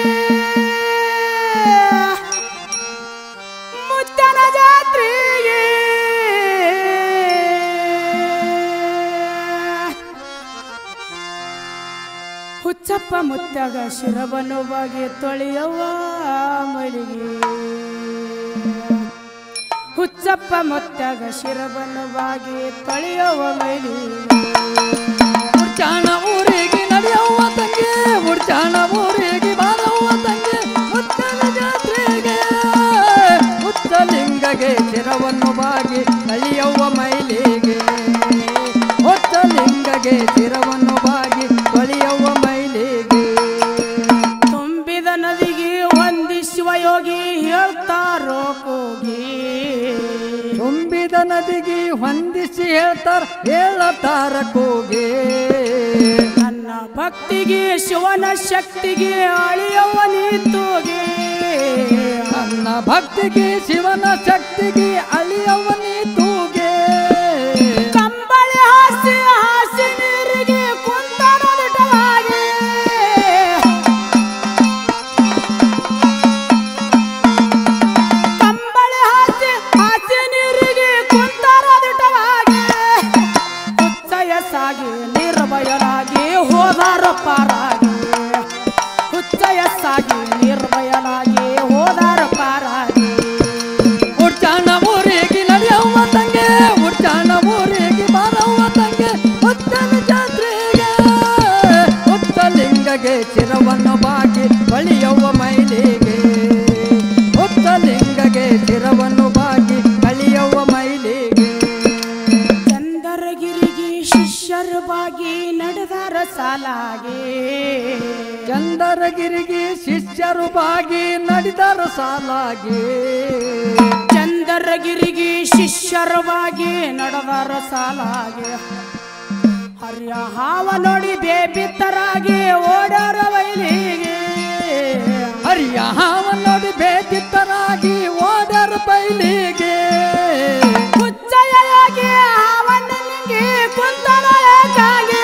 ಮುತ್ತನ ಜಾತ್ರೆಗೆ ಹುಚ್ಚಪ್ಪ ಮುತ್ತಾಗ ಶಿರಬನ್ನು ಬಾಗಿ ತೊಳೆಯವ್ವ ಮಲಿಗೆ ಹುಚ್ಚಪ್ಪ ಮುತ್ತಾಗ ಶಿರಬನ್ನು ಬಾಗಿ ತೊಳೆಯವ್ವ ಮೈಲಿಗೆ ಉಡ್ಚಾಣ ಊರಿಗೆ ನಡೆಯವ್ವ ತಂಗೆ ಉಡ್ಚಾಣ ಊರಿಗೆ ಬಾರವ್ವ ತಂಗೆ ಮುತ್ತನ ಜಾತ್ರೆಗೆ ಹುಚ್ಚಲಿಂಗಗೆ ಚಿರವನ್ನು ಬಾಗಿ ಕಳಿಯವ್ವ ಮೈಲಿಗೆ ಹುಚ್ಚಲಿಂಗಗೆ ಚಿರವನ್ನು ಬಾಗಿ ಕೊಳಿಯವ್ವ ಮೈಲಿಗೆ ತುಂಬಿದ ನದಿಗೆ ವಂದಿಸುವ ಯೋಗಿ ಹೇಳ್ತಾರೋ ಕೂಗಿ ತುಂಬಿದ ನದಿಗೆ ಹೊಂದಿಸಿ ಹೇಳ್ತಾರ ಹೇಳತಾರ ಕೂಗೆ ನನ್ನ ಭಕ್ತಿಗೆ ಶಿವನ ಶಕ್ತಿಗೆ ಅಳಿಯವ ನೀತೋಗೆ ನನ್ನ ಭಕ್ತಿಗೆ ಶಿವನ ಶಕ್ತಿಗೆ ಅಳಿಯವನಿ ತೂಗೆ ಕಂಬಳಿ ಹಾಸಿ ಹಾಸಿ ನೀರಿಗೆ ಕುಂತನದಿಟವಾಗಿ ಕಂಬಳಿ ಹಾಸಿ ಹಾಸಿ ನೀರಿಗೆ ಕುಂತನದಿಟವಾಗಿ ಹುಚ್ಚಯ ಸಾಗಿ ನಿರ್ಭಯನಾಗಿ ಹೋದಾರ ಪಾರಾಗಿ ಹುಚ್ಚಯ ಸಾಗಿ ನಿರ್ಭಯನಾಗಿ ಹೋದಾರ ಪಾರಾಗಿ ಉಡ್ಚಾಣ ಊರಿಗೆ ನಡೆಯವ್ವ ತಂಗೆ ಉಡ್ಚಾಣ ಊರಿಗೆ ಬಾರವ್ವ ತಂಗೆ ಹುತ್ತನ ಜಾತ್ರೆಗೆ ಹುತ್ತಲಿಂಗಗೆ ಚಿರವನ್ನು ಬಾಗಿ ಬಳಿಯವ್ವ ಮೈಲಿಗೆ ಹುತ್ತಲಿಂಗಗೆ ಚಿರವನ್ನು ಬಾಗಿ ಕಳಿಯವ್ವ ಮೈಲಿಗೆ ಚಂದರಗಿರಿಗೆ ಶಿಷ್ಯರು ಬಾಗಿ ನಡೆದಾರ ಸಾಲಾಗೆ ಚಂದರಗಿರಿಗೆ ಶಿಷ್ಯರು ಬಾಗಿ ನಡೆದರ ಸಾಲಾಗಿ ಚಂದರಗಿರಿಗೆ ಶಿಷ್ಯರು ಬಾಗಿ ನಡೆದಾರ ಸಾಲಾಗೆ ಹರ್ಯ ಹಾವ ನೋಡಿ ಬೇಬಿತ್ತರಾಗಿ ಓಡಾರ ಬೈಲಿಗೆ ಹರಿಯ ಹಾವ ನೋಡಿ ಬೇಕಿತ್ತರಾಗಿ ಓಡರ ಬೈಲಿಗೆ ಹುಚ್ಚಯಾಗಿ ಹಾವನ್ನ ನಿಂಗೆ ಕುಂತನ ಏಕಾಗೆ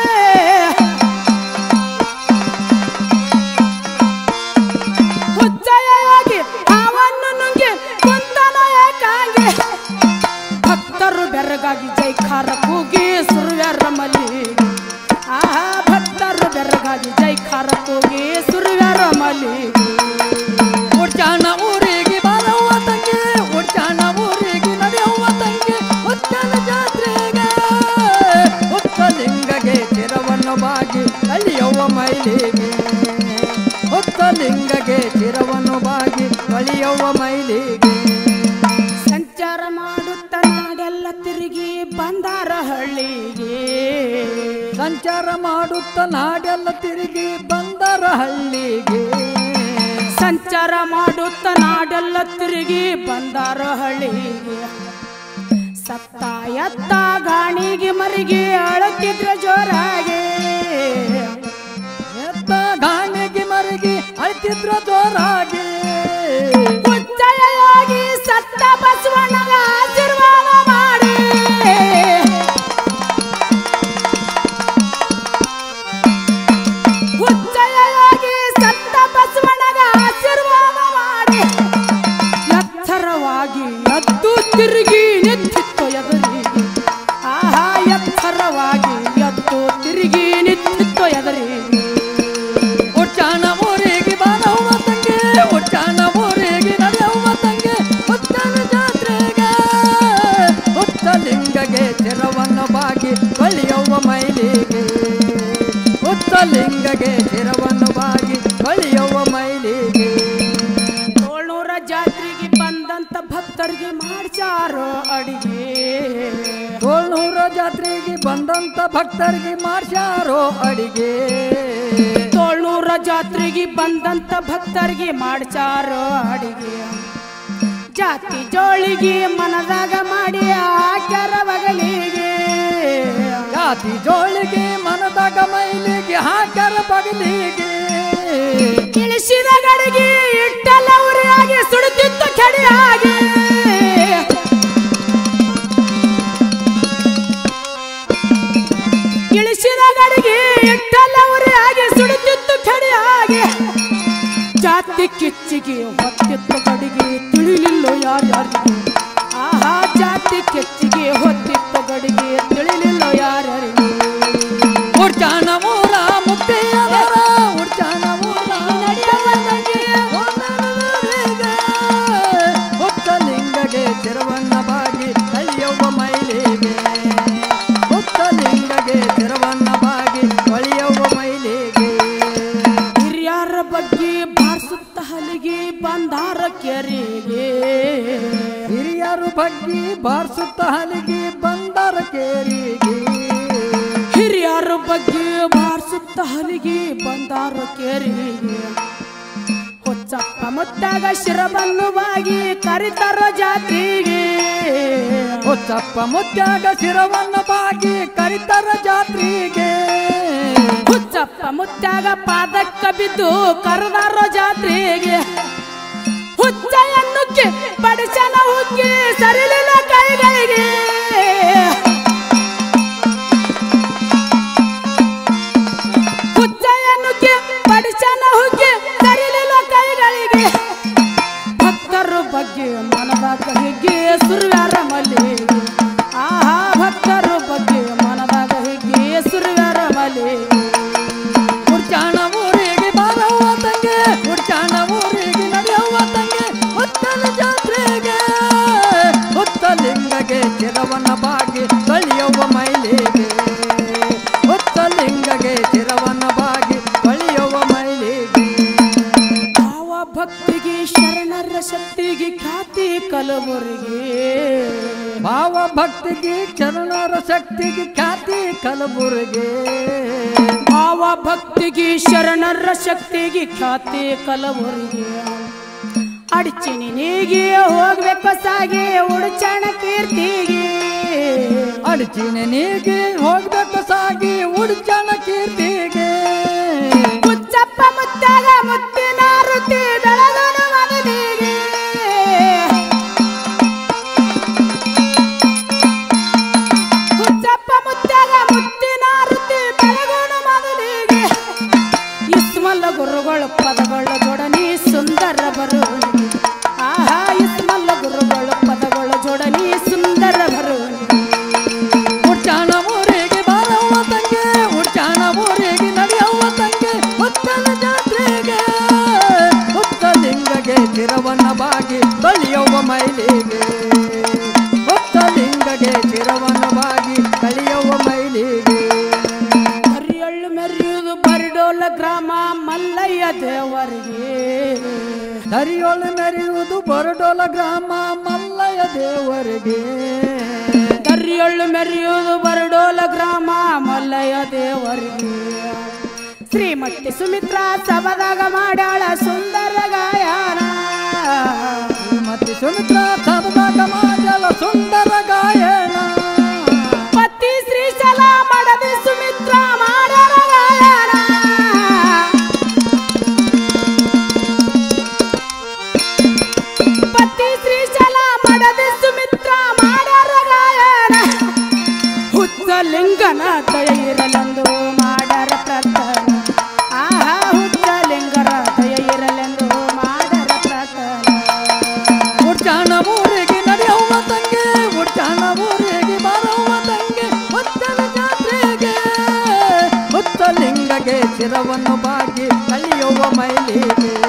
ಹುಚ್ಚಯಾಗಿ ಹಾವನ್ನು ನುಂಗಿ ಕುಂತನ ಏಕಾಗೆ ಭಕ್ತರು ಬೆರಗಾಗಿ ಜೈಕಾರ ಕೂಗಿ ಸುರ್ವ್ಯಾರ ಮಲ್ಲಿಗೆ ಆಹಾ ಭಕ್ತರು ಬೆರಗಾಗಿ ಜೈಕಾರ ಕೂಗಿ ಸುರ್ವ್ಯಾರ ಮಲ್ಲಿಗೆ ಉಡ್ಚಾಣ ಊರಿಗೆ ಬಾರವ್ವ ತಂಗೆ ಉಡ್ಚಾಣ ಊರಿಗೆ ನಡೆಯವ್ವ ತಂಗೆ ಹುತ್ತನ ಜಾತ್ರೆಗೆ ಹುತ್ತಲಿಂಗಗೆ ಚಿರವನ್ನು ಬಾಗಿ ಕಳಿಯವ್ವ ಮೈಲಿಗೆ ಹುತ್ತಲಿಂಗಗೆ ಚಿರವನ್ನು ಬಾಗಿ ಕಳಿಯವ್ವ ಮೈಲಿಗೆ ಸಂಚಾರ ಮಾಡುತ್ತ ನಾಡೆಲ್ಲ ತಿರುಗಿ ಬಂದಾರ ಹಳ್ಳಿಗೆ ಸಂಚಾರ ಮಾಡುತ್ತ ನಾಡೆಲ್ಲ ತಿರುಗಿ ಬಂದರ ಹಳ್ಳಿಗೆ ಸಂಚಾರ ಮಾಡುತ್ತ ನಾಡೆಲ್ಲ ತಿರುಗಿ ಬಂದಾರ ಹಳ್ಳಿಗೆ ಸತ್ತ ಎತ್ತ ಗಾಣಿಗೆ ಮರಿಗೆ ಅಳುತ್ತಿದ್ರ ಜೋರಾಗೆ ಎತ್ತ ಗಾಣಿಗೆ ಮರಗಿ ಅಳ್ತಿದ್ರ ಜೋರಾಗಿ ಉಚ್ಚಯಾಗಿ ಸತ್ತ ಬಸವಣ್ಣಗ ಆಶೀರ್ವಾದ ಮಾಡಿ ಉಚ್ಚಯಾಗಿ ಸತ್ತ ಬಸವಣ್ಣಗ ಆಶೀರ್ವಾದ ಮಾಡಿ ಎತ್ತರವಾಗಿ ಎದ್ದು ತಿರುಗಿ ನಿಂತಿತ್ತು ಎದುರಿಗೆ ಆಹಾ ಎತ್ತರವಾಗಿ ಎದ್ದು ತಿರುಗಿ ನಿಂತಿತ್ತು ಎದುರಿಗೆ ಉಡ್ಚಾಣ ಊರಿಗೆ ಬಾರವ್ವ ತಂಗೆ ಉಡ್ಚಾಣ ಊರಿಗೆ ನಡೆಯವ್ವ ತಂಗೆ ಹುತ್ತನ ಜಾತ್ರೆಗೆ ಹುತ್ತಲಿಂಗಗೆ ಚಿರವನ್ನು ಬಾಗಿ ಬಳಿಯವ್ವ ಮೈಲಿಗೆ ಹುತ್ತಲಿಂಗಗೆ ಚಿರವನ್ನು ಬಾಗಿ ಬಳಿಯವ್ವ ಮೈಲಿಗೆ ಏಳ್ನೂರ ಜಾತ್ರೆಗೆ ಬಂದಂತ ಭಕ್ತರಿಗೆ ಮಾಡ್ಸಾರೋ ಅಡಿಗೆ ಏಳ್ನೂರ ಜಾತ್ರೆಗೆ ಬಂದಂತ ಭಕ್ತರಿಗೆ ಮಾಡ್ಸ್ಯಾರೋ ಅಡಿಗೆ ಏಳ್ನೂರ ಜಾತ್ರೆಗೆ ಬಂದಂತ ಭಕ್ತರಿಗೆ ಮಾಡ್ಸಾರೋ ಅಡಿಗೆ ಜಾತಿ ಜೋಳಿಗೆ ಮನದಾಗ ಮಾಡಿ ಹಾಕ್ಯಾರ ಬಗಲಿಗೆ ಜಾತಿ ಜೋಳಿಗೆ ಮನದಾಗ ಮೈಲಿಗೆ ಹಾಕರ ಬಗಲಿಗೆ ಇಳಿಸಿದ ಗಡಿಗೆ ಇಟ್ಟಲ್ಲ ಉರಿಯಾಗಿ ಸುಡುತ್ತಿತ್ತು ಕೆಡಿಯಾಗಿ ಇಳಿಸಿದ ಗಡಿಗೆ ಇಟ್ಟಲ್ಲ ಉರಿಯಾಗಿ ಸುಡುತ್ತಿತ್ತು ಕೆಡಿಯಾಗಿ ಜಾತಿ ಕಿಚ್ಚಿಗೆ ಹೊತ್ತಿತ್ತು ಗಡಿಗೆ ತಿಳಿಲಿಲ್ಲ ಯಾರ್ಯಾರಿಗೆ ಆಹಾ ಜಾತಿ ಕೆಚ್ಚಿಗೆ ಹೊತ್ತಿತ್ತು ಗಡಿಗೆ ತಿಳಿಲಿಲ್ಲ ಯಾರ್ಯಾರಿಗೆ ಉಡ್ಚಾಣ ಮೂರ ಮುಕ್ತಿಯದರ ಉಡ್ಚಾಣ ಮೂರ ಹುತ್ತಲಿಂಗಗೆ ಚಿರವನ್ನ ಬಾಗಿ ಕಳಿಯವ್ವ ಮೈಲಿಗೆ ಹುತ್ತಲಿಂಗಗೆ ಚಿರವನ್ನ ಬಾಗಿ ಒಳಿಯವ್ವ ಮೈಲಿಗೆ ಹಿರಿಯರ ಬಗ್ಗೆ ಬಾರಿಸುತ್ತ ಹಲಿಗೆ ಬಂದಾರ ಕೆರೆಗೆ ಹಿರಿಯರು ಬಗ್ಗಿ ಬಾರಿಸುತ್ತ ಹಲಿಗೆ ಬಂದರ ಕೇರಿಗೆ ಹಿರಿಯರ ಬಗ್ಗೆ ಬಾರಿಸುತ್ತ ಹಲಿಗೆ ಬಂದಾರ ಕೆರೆಗೆ ಹೊಚ್ಚಪ್ಪ ಮುತ್ತಾಗ ಶಿರಬನ್ನು ಬಾಗಿ ಕರಿತಾರ ಜಾತ್ರೆಗೆ ಹುಚ್ಚಪ್ಪ ಮುತ್ಯಾಗ ಶಿರವನ್ನ ಬಾಗಿ ಕರಿತರ ಜಾತ್ರೆಗೆ ಹುಚ್ಚಪ್ಪ ಮುತ್ತಾಗ ಪಾದಕ್ಕ ಬಿದ್ದು ಕರೆದಾರ ಜಾತ್ರೆಗೆ ಹುಚ್ಚ ಎನ್ನುಕ್ಕೆ ಬಡಿಸನ ಹುಗ್ಗಿ ಸರಿಲಿಲ್ಲ ಕೈಗಳಿಗೆ ಹುಚ್ಚ ಎನ್ನುಕ್ಕೆ ಬಡಿಸನ ಹುಗ್ಗಿ ಸರಿಲಿಲ್ಲ ಕೈಗಳಿಗೆ ಭಕ್ತರು ಬಗ್ಗೆ ಮನದಾಗ ಹಿಗ್ಗೆ ಸುರ್ವ್ಯಾರ ಮಲ್ಲಿಗೆ ಆಹಾ ಭಕ್ತರು ಬಗ್ಗೆ ಮನದಾಗ ಹಿಗ್ಗೆ ಸುರ್ವ್ಯಾರ ಮಲ್ಲಿಗೆ ಉಡ್ಚಾಣ ಊರಿಗೆ ಬಾರವ್ವ ತಂಗೆ ಉಡ್ಚಾಣ ಊರಿಗೆ ನಡೆಯವ್ವ ತಂಗೆ ಹುತ್ತಲ ಜಾತ್ರೆಗೆ ಹುತ್ತಲಿಂಗಗೆ ಚಿರವನ್ನ ಬಾಗಿ ಕಳಿಯವ್ವ ಮೈಲಿಗೆ ಹುತ್ತಲಿಂಗಗೆ ಚಿರವನ್ನ ಬಾಗಿ ಕಳಿಯವ್ವ ಮೈಲಿಗೆ ಯಾವ ಭಕ್ತಿಗೆ ಶರಣರ ಶಕ್ತಿಗೆ ಖ್ಯಾತಿ ಕಲಬುರಗಿ ಭಾವ ಭಕ್ತಿಗೆ ಚರಣರ ಶಕ್ತಿಗೆ ಖ್ಯಾತಿ ಕಲಬುರಗಿ ಭಾವ ಭಕ್ತಿಗೆ ಶರಣರ ಶಕ್ತಿಗೆ ಖ್ಯಾತಿ ಕಲಬುರಗಿ ಅಡಚಿನಿ ನೀಗೆ ಹೋಗ್ಬೇಕು ಸಾಗಿ ಉಡಚಣ ಕೀರ್ತಿಗೆ ಅಡಚಿನ ನೀಗೆ ಹೋಗ್ಬೇಕು ಸಾಗಿ ಉಡ್ಚಾಣ ಕೀರ್ತಿಗೆ ಮುಚ್ಚಪ್ಪ ಮುತ್ತಾಗ ಮುತ್ತಿನ ರುತಿ ಬೆಳಗನ ಮಗನಿಗೆ ಮುಚ್ಚಪ್ಪ ಮುತ್ತಾಗ ಮುತ್ತಿನ ರುತಿ ಬೆಳಗನ ಮಗನಿಗೆ ಇಸ್ಮಲ್ಲ ಗುರುಗಳು ಪದಗಳ ಜೋಡಣಿ ಸುಂದರ ಬರುವನಿಗೆ ಆಹಾ ಇಸ್ಮಲ್ಲ ಗುರುಗಳು ಪದಗಳ ಜೋಡಣಿ ಸುಂದರ ಬರುವನಿಗೆ ಉಡ್ಚಾಣ ಊರಿಗೆ ಬಾರವ್ವ ತಂಗೆ ಉಡ್ಚಾಣ ಊರಿಗೆ ನಡೆಯವ್ವ ತಂಗೆ ಹುತ್ತಲ ಜಾತ್ರೆಗೆ ಹುತ್ತಲಿಂಗಗೆ ಚಿರವನ್ನ ಬಾಗಿ ಕಳಿಯವ್ವ ಮೈಲಿಗೆ ಹುತ್ತಲಿಂಗಗೆ ಚಿರವನ್ನ ಬಾಗಿ ಕಳಿಯವ್ವ ಮೈಲಿಗೆ ಹರಿಯಳ್ಳು ಮೆರೆಯುವುದು ಬರಿಡೋಲ ಗ್ರಾಮ ಮಲ್ಲಯ್ಯ ದೇವರಿಗೆ ದರಿಯೊಳು ಮೆರೆಯುವುದು ಬರಡೋಲ ಗ್ರಾಮ ಮಲ್ಲಯ್ಯ ದೇವರಿಗೆ ಹರಿಯಳ್ಳು ಮೆರೆಯುವುದು ಬರಡೋಲ ಗ್ರಾಮ ಮಲ್ಲಯ್ಯ ದೇವರಿಗೆ ಶ್ರೀಮತಿ ಸುಮಿತ್ರಾ ಸಭದಾಗ ಮಾಡ್ಯಾಳ ಸುಂದರ ಗಾಯನ ಮತ್ತೆ ಸುಮಿತ್ರ ಸಬದಾಗ ಮಾಡಲ ಸುಂದರ ಗಾಯನ ಪತಿ ಶ್ರೀಶಲ ಮಾಡದೆ ಸುಮಿತ್ರಾ ಮಾಡ್ಯಾರ ಗಾಯನ ಪತಿ ಶ್ರೀಶಲ ಮಾಡದೆ ಸುಮಿತ್ರಾ ಮಾಡ್ಯಾರ ಗಾಯನ ಹುಚ್ಚಲಿಂಗನ ದಯ ಇರಲೆಂದು ಮಾಡ್ಯಾರ ಪ್ರಾರ್ಥನೆ ಆಹಾ ಹುಚ್ಚಲಿಂಗರ ದಯ ಇರಲೆಂದು ಮಾಡ್ಯಾರ ಪ್ರಾರ್ಥನೆ ಉಡ್ಚಾಣ ಊರಿಗೆ ನಡೆಯವ್ವ ತಂಗೆ ಉಡ್ಚಾಣ ಊರಿಗೆ ಬಾರವ್ವ ತಂಗೆ ಹುತ್ತಲ ಜಾತ್ರೆಗೆ ಹುತ್ತಲಿಂಗಗೆ ಚಿರವನ್ನು ಬಾಗಿ ಕಳಿಯವ್ವ ಮೈಲಿಗೆ